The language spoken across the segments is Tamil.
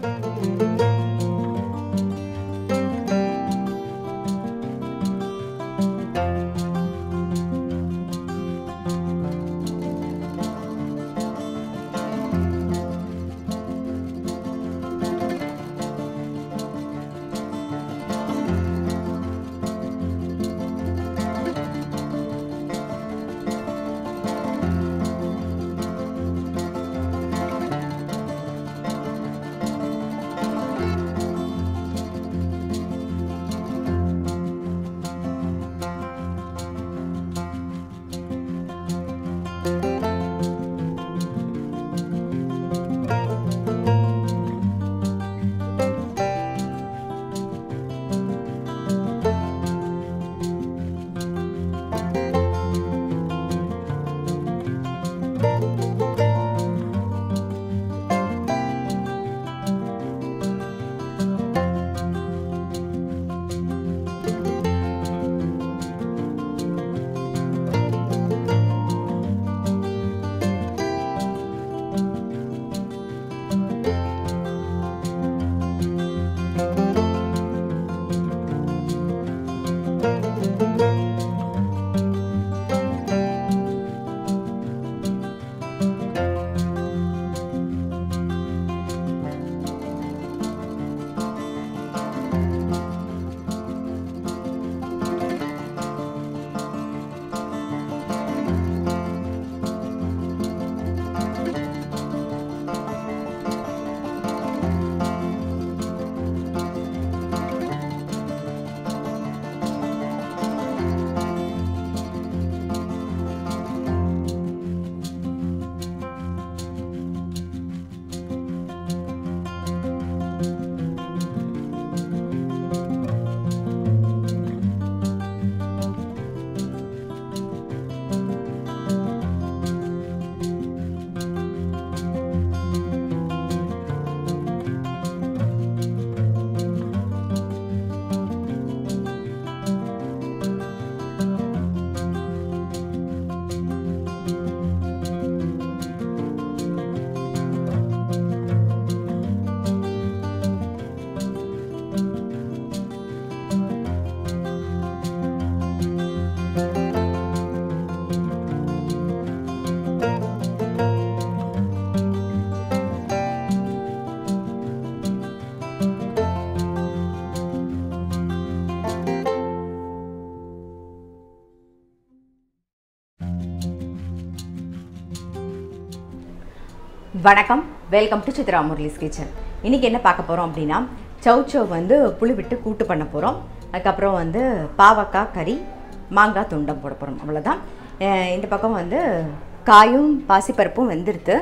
வணக்கம் welcome to Chitra Murali's kitchen இன்றைக்கி என்ன பார்க்க போகிறோம் அப்படின்னா சௌச்சௌ வந்து புளி விட்டு கூட்டு பண்ண போகிறோம் அதுக்கப்புறம் வந்து பாவக்காய் கறி மாங்காய் துண்டம் போட போகிறோம் அவ்வளோதான் அஹ் இந்த பக்கம் வந்து காயும் பாசிப்பருப்பும் வெந்துடுத்து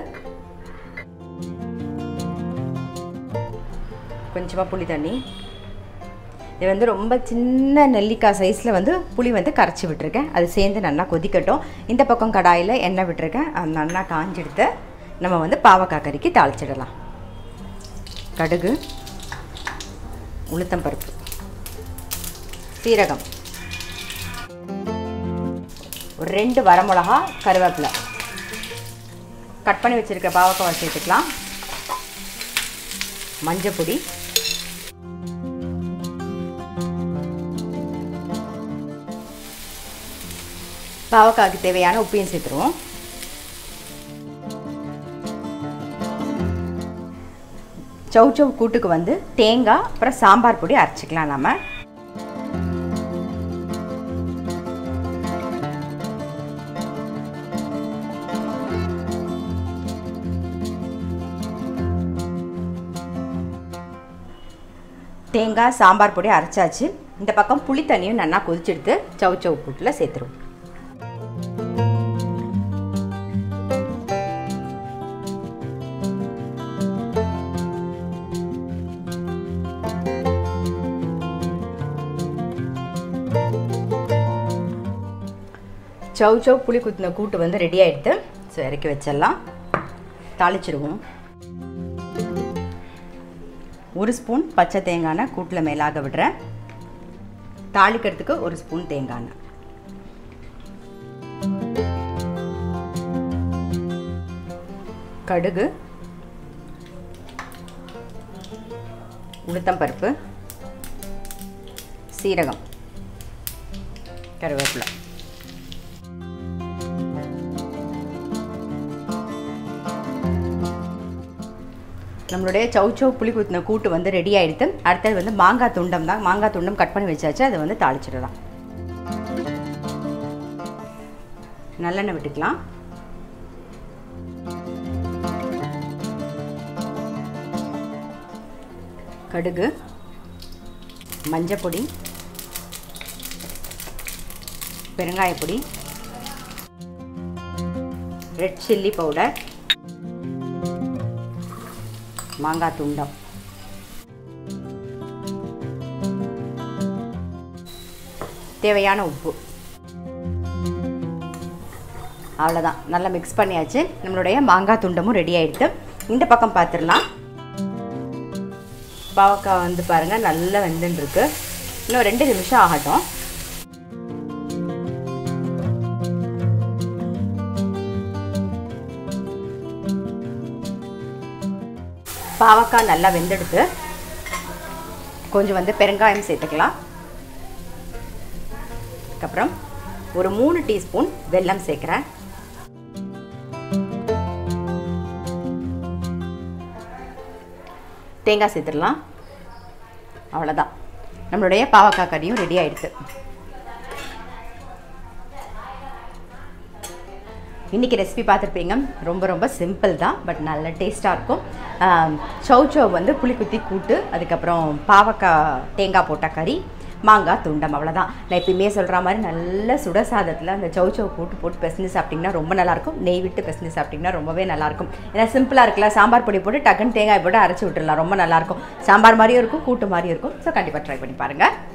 கொஞ்சமாக புளி தண்ணி இது வந்து ரொம்ப சின்ன நெல்லிக்காய் சைஸில் வந்து புளி வந்து கரைச்சி விட்டுருக்கேன் அது சேர்ந்து நல்லா கொதிக்கட்டும் இந்த பக்கம் கடாயில் எண்ணெய் விட்டுருக்கேன் அது நல்லா காஞ்செடுத்து நம்ம வந்து பாவக்காய் கறிக்கு தாளிச்சிடலாம் கடுகு உளுத்தம்பருப்பு சீரகம் ஒரு ரெண்டு வரமிளகா கருவேப்பிலை கட் பண்ணி வச்சுருக்க பாவக்காய் சேர்த்துக்கலாம் மஞ்சள் பொடி பாவக்காய்க்கு தேவையான உப்பையும் சேர்த்துருவோம் சௌச்சௌ கூட்டுக்கு வந்து தேங்காய் அப்புறம் சாம்பார் பொடி அரைச்சிக்கலாம் நம்ம தேங்காய் சாம்பார் பொடி அரைச்சாச்சு இந்த பக்கம் புளி தண்ணியும் நல்லா கொதிச்செடுத்து சௌச்சௌ கூட்டில் சேர்த்துருவோம் சௌ சௌ புளி குத்தின கூட்டு வந்து ரெடி ஆகிடுது ஸோ இறக்கி வச்சிடலாம் தாளிச்சிடுவோம் ஒரு ஸ்பூன் பச்சை தேங்காய் கூட்டில் மேலாக விடுறேன் தாளிக்கிறதுக்கு ஒரு ஸ்பூன் தேங்காய் எண்ணெய். கடுகு உளுத்தம்பருப்பு சீரகம் கருவேப்பிலை நம்மளுடைய சௌச்சௌ புளி குத்தின கூட்டு வந்து ரெடி ஆகிடுது அடுத்தது வந்து மாங்காய் துண்டம் தான் மாங்காய் துண்டம் கட் பண்ணி வச்சாச்சு அதை வந்து தாளிச்சிடலாம் நல்லெண்ணெய் விட்டுக்கலாம் கடுகு மஞ்சப்பொடி பெருங்காயப்பொடி ரெட் சில்லி பவுடர் மாங்காய் துண்டம் தேவையான உப்பு அவ்வளோதான் நல்லா மிக்ஸ் பண்ணியாச்சு நம்மளுடைய மாங்காய் துண்டமும் ரெடி ஆகிடுது இந்த பக்கம் பார்த்துடலாம் பாவக்காய் வந்து பாருங்கள் நல்லா வெந்துன்னு இருக்கு இன்னும் ரெண்டு நிமிஷம் ஆகட்டும் பாவக்காய் நல்லா வெந்தெடுத்து கொஞ்சம் வந்து பெருங்காயம் சேர்த்துக்கலாம் அதுக்கப்புறம் ஒரு மூணு டீஸ்பூன் வெல்லம் சேர்க்குறேன் தேங்காய் சேர்த்துடலாம் அவ்வளோதான் நம்மளுடைய பாவக்காய் கறியும் ரெடி ஆயிடுச்சு இன்றைக்கி ரெசிபி பார்த்துருப்பீங்க ரொம்ப ரொம்ப சிம்பிள் தான் பட் நல்ல டேஸ்ட்டாக இருக்கும் சௌ சௌ வந்து புளிக்குத்தி கூட்டு அதுக்கப்புறம் பாவக்காய் தேங்காய் போட்ட கறி மாங்காய் துண்டம் அவ்வளோதான் நான் எப்பயுமே சொல்கிற மாதிரி நல்ல சுட சாதத்தில் அந்த சௌ சௌ போட்டு போட்டு பிசைஞ்சு சாப்பிட்டிங்கன்னா ரொம்ப நல்லாயிருக்கும் நெய் விட்டு பிசைஞ்சு சாப்பிட்டிங்கன்னா ரொம்பவே நல்லாயிருக்கும் ஏன்னா சிம்பிளாக இருக்குல்ல சாம்பார் பொடி போட்டு டக்குன்னு தேங்காய் போட்டு அரைச்சி விட்டுடலாம் ரொம்ப நல்லாயிருக்கும் சாம்பார் மாதிரியும் இருக்கும் கூட்டு மாதிரியும் இருக்கும் ஸோ கண்டிப்பாக ட்ரை பண்ணி பாருங்கள்